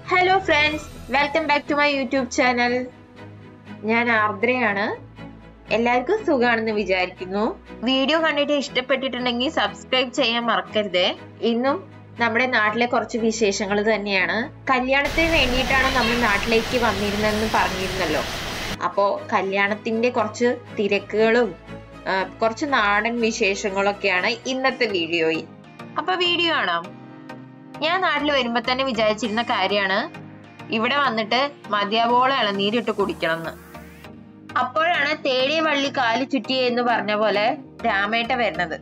Hello friends welcome back to my YouTube channel ഞാൻ ആർദ്രയാണ് എല്ലാവർക്കും സുഖമാണെന്ന് വിചാരിക്കുന്നു വീഡിയോ കണ്ടിട്ട് ഇഷ്ടപ്പെട്ടിട്ടുണ്ടെങ്കിൽ സബ്സ്ക്രൈബ് ചെയ്യാൻ മറക്കരുതേ ഇന്നും നമ്മുടെ നാട്ടിലെ കുറച്ച് വിശേഷങ്ങൾ തന്നെയാണ് കല്യാണത്തിന് വേണ്ടിയിട്ടാണ് നമ്മൾ നാട്ടിലേക്ക് വന്നിരുന്നതെന്ന് പറഞ്ഞിരുന്നല്ലോ അപ്പോൾ കല്യാണത്തിന്റെ കുറച്ച് തിരക്കുകളും ആ, കുറച്ച് നാടൻ വിശേഷങ്ങളൊക്കെയാണ് ഇന്നത്തെ വീഡിയോയിൽ അപ്പൊ വീഡിയോ കാണാം ഞാൻ നാട്ടിൽ വരുമ്പോ തന്നെ വിചാരിച്ചിരുന്ന കാര്യമാണ് ഇവിടെ വന്നിട്ട് മതിയാവോളം ഇളനീരിട്ട് കുടിക്കണം എന്ന് അപ്പോഴാണ് തേടിയ വള്ളി കാല് ചുറ്റി എന്ന് പറഞ്ഞ പോലെ രാമേട്ട വരുന്നത്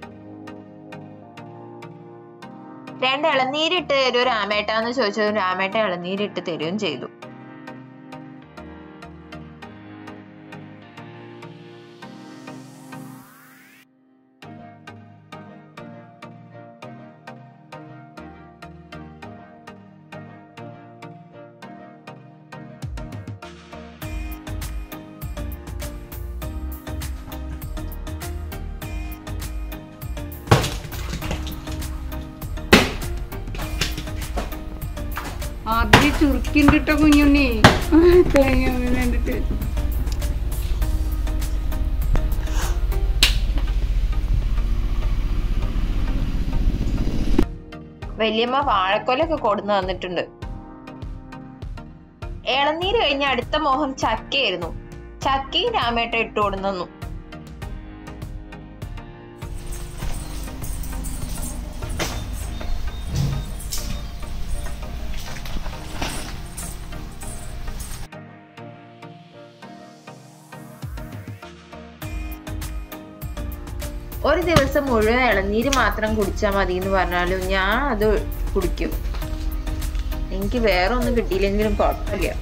രണ്ട് ഇളനീരിട്ട് തരൂ രാമേട്ട എന്ന് ചോദിച്ചതും രാമേട്ട ഇളനീരിട്ട് തരുകയും ചെയ്തു ആദ്യം ചുരുക്കിണ്ടിട്ട കുഞ്ഞുണ്ണി തേങ്ങ വീണിട്ട് വല്യമ്മ വാഴക്കൊലൊക്കെ കൊടുന്നു തന്നിട്ടുണ്ട് ഇളനീര് കഴിഞ്ഞ അടുത്ത മോഹം ചക്കയായിരുന്നു ചക്കയും രാമേട്ട ഇട്ട് കൊടുന്നു ഒരു ദിവസം മുഴുവൻ ഇളനീര് മാത്രം കുടിച്ചാൽ മതി എന്ന് പറഞ്ഞാലും ഞാൻ അത് കുടിക്കും എനിക്ക് വേറെ ഒന്നും കിട്ടിയില്ലെങ്കിലും കുഴപ്പമില്ല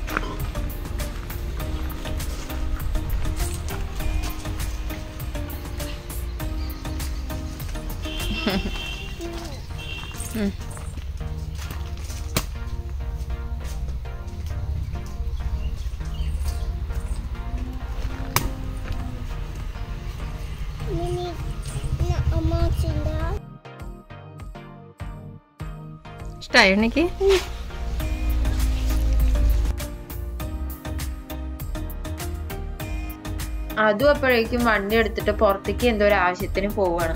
ഉം. Mini na amma cinda. ഇഷ്ടായോ എനിക്ക് അതും അപ്പോഴേക്കും വണ്ടി എടുത്തിട്ട് പുറത്തേക്ക് എന്തോ ഒരു ആവശ്യത്തിന് പോവാണ്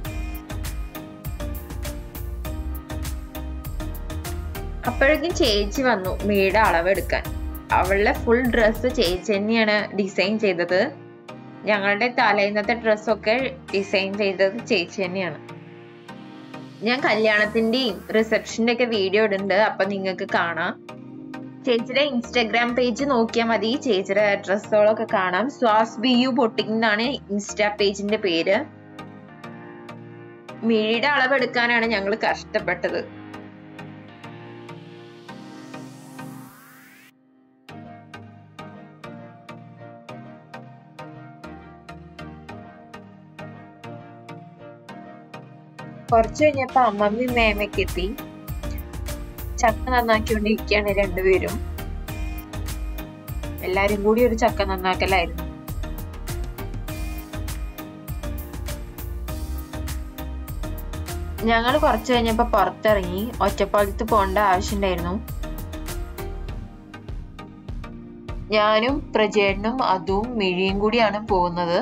അപ്പോഴേക്കും ചേച്ചി വന്നു മീയുടെ അളവെടുക്കാൻ അവളുടെ ഫുൾ ഡ്രസ്സ് ചേച്ചി തന്നെയാണ് ഡിസൈൻ ചെയ്തത് ഞങ്ങളുടെ തലേന്നത്തെ ഡ്രസ്സൊക്കെ ഡിസൈൻ ചെയ്തത് ചേച്ചി തന്നെയാണ് ഞാൻ കല്യാണത്തിന്റെയും റിസപ്ഷന്റെ ഒക്കെ വീഡിയോ ഇടുന്നുണ്ട് അപ്പൊ നിങ്ങൾക്ക് കാണാം ചേച്ചിയുടെ ഇൻസ്റ്റാഗ്രാം പേജ് നോക്കിയാൽ മതി ചേച്ചിയുടെ ഡ്രസ്സുകളൊക്കെ കാണാം സ്വാസ് ബി യു ബൊട്ടിക് എന്നാണ് ഇൻസ്റ്റാ പേജിന്റെ പേര് മിഴിയുടെ അളവെടുക്കാനാണ് ഞങ്ങൾ കഷ്ടപ്പെട്ടത് കുറച്ച് കഴിഞ്ഞപ്പോ അമ്മമ്മയും മേമയൊക്കെ എത്തി ചക്ക നന്നാക്കിക്കൊണ്ടിരിക്കുകയാണ് രണ്ടുപേരും എല്ലാരും കൂടി ഒരു ചക്ക നന്നാക്കലായിരുന്നു ഞങ്ങൾ കുറച്ച് കഴിഞ്ഞപ്പോ പുറത്തിറങ്ങി ഒറ്റപ്പാലത്ത് പോകേണ്ട ആവശ്യമുണ്ടായിരുന്നു ഞാനും പ്രജേട്ടനും അതും മിഴിയും കൂടിയാണ് പോകുന്നത്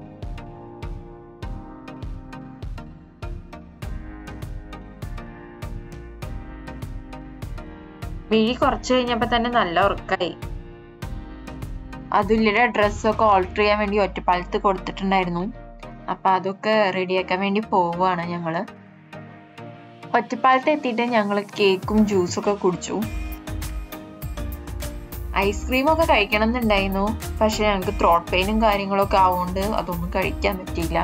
മിഴി കുറച്ച് കഴിഞ്ഞപ്പോ തന്നെ നല്ല ഉറക്കായി അതുല്യയുടെ ഡ്രസ്സൊക്കെ ഓൾട്ടർ ചെയ്യാൻ വേണ്ടി ഒറ്റപ്പാലത്ത് കൊടുത്തിട്ടുണ്ടായിരുന്നു അപ്പൊ അതൊക്കെ റെഡിയാക്കാൻ വേണ്ടി പോവുകയാണ് ഞങ്ങള് ഒറ്റപ്പാലത്ത് എത്തിയിട്ട് ഞങ്ങൾ കേക്കും ജ്യൂസും ഒക്കെ കുടിച്ചു ഐസ്ക്രീം ഒക്കെ കഴിക്കണം എന്നുണ്ടായിരുന്നു പക്ഷെ ഞങ്ങൾക്ക് ത്രോട്ട് പെയിനും കാര്യങ്ങളൊക്കെ ആവുകൊണ്ട് അതൊന്നും കഴിക്കാൻ പറ്റിയില്ല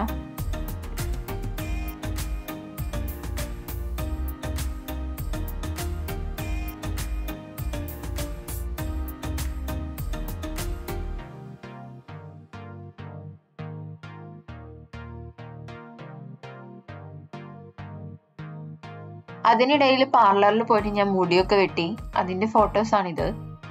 അതിനിടയിൽ പാർലറിൽ പോയിട്ട് ഞാൻ മുടിയൊക്കെ വെട്ടി അതിന്റെ ഫോട്ടോസ് ആണിത്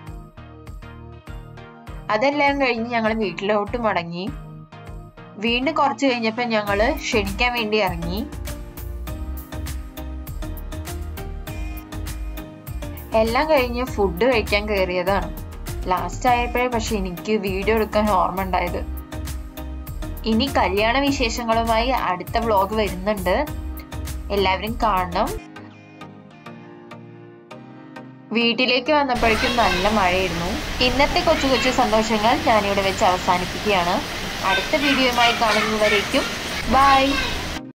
അതെല്ലാം കഴിഞ്ഞ് ഞങ്ങൾ വീട്ടിലോട്ട് മടങ്ങി വീണ്ടും കുറച്ച് കഴിഞ്ഞപ്പോ ഞങ്ങള് ക്ഷണിക്കാൻ വേണ്ടി ഇറങ്ങി എല്ലാം കഴിഞ്ഞ് ഫുഡ് കഴിക്കാൻ കയറിയതാണ് ലാസ്റ്റ് ആയപ്പോഴേ പക്ഷെ എനിക്ക് വീഡിയോ എടുക്കാൻ ഓർമ്മ ഉണ്ടായത് ഇനി കല്യാണ വിശേഷങ്ങളുമായി അടുത്ത വ്ലോഗ് വരുന്നുണ്ട് എല്ലാവരും കാണണം വീട്ടിലേക്ക് വന്നപ്പോഴേക്കും നല്ല മഴയായിരുന്നു ഇന്നത്തെ കൊച്ചു കൊച്ചു സന്തോഷങ്ങൾ ഞാനിവിടെ വെച്ച് അവസാനിപ്പിക്കുകയാണ് അടുത്ത വീഡിയോയുമായി കാണുന്നവരേക്കും ബൈ